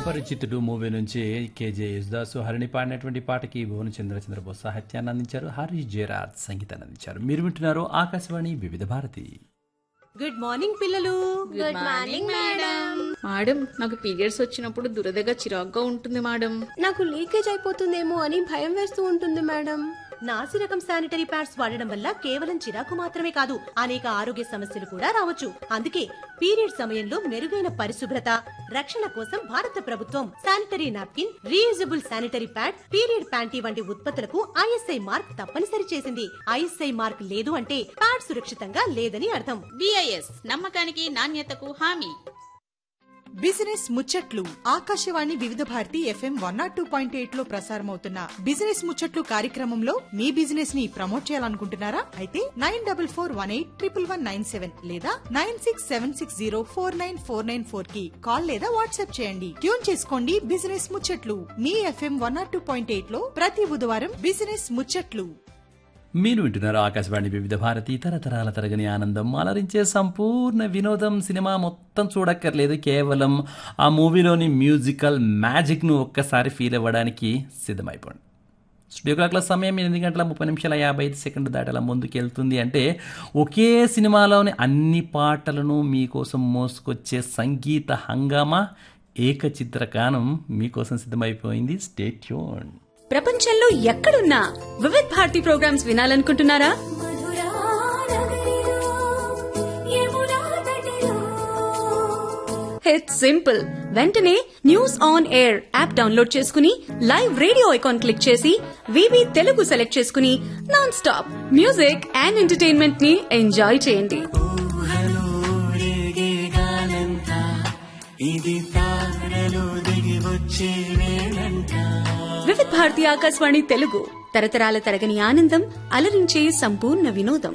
అపరిచితుడు movie నుంచి K J Yesudas Harini పాడినటువంటి పాటకి భువన చంద్ర చంద్రబోస్ సాహిత్యాన్ని అందించారు హరి జయరాజ్ సంగీతాన్ని అందించారు మీరు వింటున్నారు ఆకాశవాణి వివిధ భారతి గుడ్ మార్నింగ్ పిల్లలు గుడ్ మార్నింగ్ మేడం మేడం నాకు పీరియడ్స్ వచ్చినప్పుడు దురదగా చిరాగ్గా ఉంటుంది మేడం నాకు లీకేజ్ అయిపోతుందేమో అని భయం వేస్తూ ఉంటుంది మేడం నాసి రకం శానిటరీ ప్యాడ్స్ వాడడం వల్ల కేవలం చిరాకు మాత్రమే కాదు అనేక ఆరోగ్య సమస్యలు కూడా రావచ్చు అందుకే పీరియడ్ సమయంలో మెరుగైన పరిశుభ్రత రక్షణ కోసం భారత ప్రభుత్వం sanitary napkin reusable sanitary pad period panty వంటి ఉత్పత్తులకు ఐఎస్ఐ మార్క్ తప్పనిసరి చేసింది ఐఎస్ఐ మార్క్ లేదు అంటే ప్యాడ్ సురక్షితంగా లేదని అర్థం బిఐఎస్ నమ్మకానికి నాణ్యతకు హామీ బిజినెస్ ముచ్చట్లు Akashvani Vividh Bharati FM one nought two point eight లో ప్రసారమవుతున్న బిజినెస్ ముచ్చట్లు కార్యక్రమంలో మీ బిజినెస్ ని ప్రమోట్ చేయాలనుకుంటున్నారా అయితే nine double four one eight triple one nine seven లేదా nine six seven six zero four nine four nine four కి కాల్ లేదా వాట్సాప్ చేయండి ట్యూన్ చేసుకోండి బిజినెస్ ముచ్చట్లు మీ FM one nought two point eight లో ప్రతి బుధవారం బిజినెస్ ముచ్చట్లు మీరు వింటున్నారు ఆకాశవాణి వివిధ భారతి తరతరాల తరగని ఆనందం అలరించే సంపూర్ణ వినోదం సినిమా మొత్తం చూడక్కర్లేదు కేవలం ఆ మూవీలోని మ్యూజికల్ మ్యాజిక్ను ఒక్కసారి ఫీల్ అవ్వడానికి సిద్ధమైపోండి స్టూడియో క్లాక్ల సమయం ఎనిమిది గంటల ముప్పై నిమిషాల యాభై ఐదు సెకండ్ దాటలా ముందుకెళ్తుంది అంటే ఒకే సినిమాలోని అన్ని పాటలను మీకోసం మోసుకొచ్చే సంగీత హంగామా ఏకచిత్రకానం మీకోసం సిద్ధమైపోయింది స్టేట్యూన్ ప్రపంచంలో ఎక్కడున్నా వివిధ్ భారతి ప్రోగ్రామ్స్ వినాలనుకుంటున్నారా ఇట్స్ సింపుల్ వెంటనే news on air app download చేసుకుని లైవ్ రేడియో ఐకాన్ క్లిక్ చేసి వివి తెలుగు సెలెక్ట్ చేసుకుని non stop music and entertainment ని ఎంజాయ్ చేయండి వివిధ్ భారతి ఆకాశవాణి తెలుగు తరతరాల తరగని ఆనందం అలరించే సంపూర్ణ వినోదం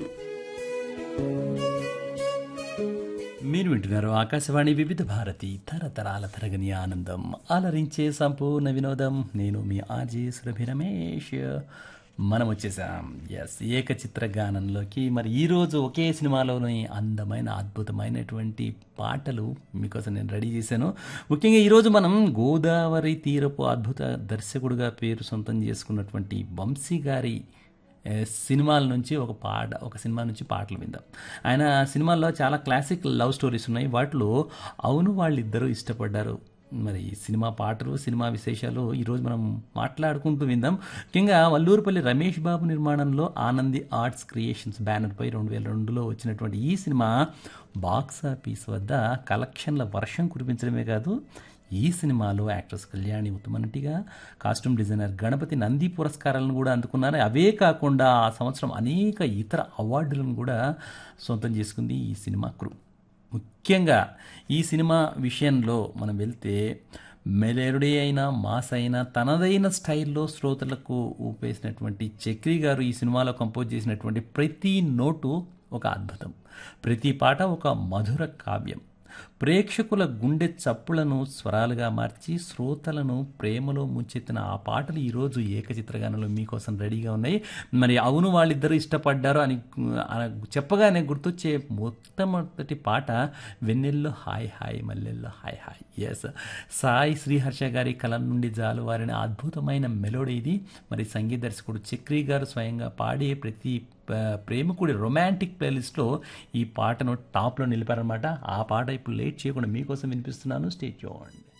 మీరు వింటున్నారు ఆకాశవాణి వివిధ భారతి తరతరాల తరగని ఆనందం అలరించే సంపూర్ణ వినోదం నేను మీ ఆర్జే సురభి రమేష్ మనం వచ్చేసాం ఎస్ ఏకచిత్ర గానంలోకి మరి ఈరోజు ఒకే సినిమాలోని అందమైన అద్భుతమైనటువంటి పాటలు మీకోసం నేను రెడీ చేశాను ముఖ్యంగా ఈరోజు మనం గోదావరి తీరపు అద్భుత దర్శకుడుగా పేరు సొంతం చేసుకున్నటువంటి వంశీ గారి ఏ, సినిమాల నుంచి ఒక పాట ఒక సినిమా నుంచి పాటలు విందాం ఆయన సినిమాల్లో చాలా క్లాసిక్ లవ్ స్టోరీస్ ఉన్నాయి వాటిలో అవును వాళ్ళిద్దరూ ఇష్టపడ్డారు మరి ఈ సినిమా పాటలు సినిమా విశేషాలు ఈరోజు మనం మాట్లాడుకుంటూ విందాం ముఖ్యంగా వల్లూరుపల్లి రమేష్ బాబు నిర్మాణంలో ఆనంది ఆర్ట్స్ క్రియేషన్స్ బ్యానర్పై రెండు వేల రెండులో వచ్చినటువంటి ఈ సినిమా బాక్స్ ఆఫీస్ వద్ద కలెక్షన్ల వర్షం కురిపించడమే కాదు ఈ సినిమాలో యాక్ట్రెస్ కళ్యాణి ఉత్తమనటిగా కాస్ట్యూమ్ డిజైనర్ గణపతి నంది పురస్కారాలను కూడా అందుకున్నారు అవే కాకుండా ఆ సంవత్సరం అనేక ఇతర అవార్డులను కూడా సొంతం చేసుకుంది ఈ సినిమా క్రూ ముఖ్యంగా ఈ సినిమా విషయంలో మనం వెళ్తే మెలేరుడే అయినా మాస్ అయినా తనదైన స్టైల్లో శ్రోతలకు ఊపేసినటువంటి చక్రి గారు ఈ సినిమాలో కంపోజ్ చేసినటువంటి ప్రతి నోటు ఒక అద్భుతం ప్రతి పాట ఒక మధుర కావ్యం ప్రేక్షకుల గుండె చప్పులను స్వరాలుగా మార్చి శ్రోతలను ప్రేమలో ముంచెత్తిన ఆ పాటలు ఈరోజు ఏకచిత్రగానంలో మీకోసం రెడీగా ఉన్నాయి మరి అవును వాళ్ళిద్దరూ ఇష్టపడ్డారు అని ఆ, చెప్పగానే గుర్తొచ్చే మొట్టమొదటి పాట వెన్నెల్లో హాయ్ హాయ్ మల్లెల్లో హాయ్ హాయ్ ఎస్ సాయి శ్రీహర్ష గారి కళ నుండి జాలువారిన అద్భుతమైన మెలోడీ ఇది మరి సంగీత దర్శకుడు చక్రి గారు స్వయంగా పాడే ప్రతి ప- ప్రేమికుడి రొమాంటిక్ ప్లేలిస్ట్లో ఈ పాటను టాప్లో నిలిపారనమాట ఆ పాట ఇప్పుడు లేట్ చేయకుండా మీకోసం వినిపిస్తున్నాను స్టేట్ చూడండి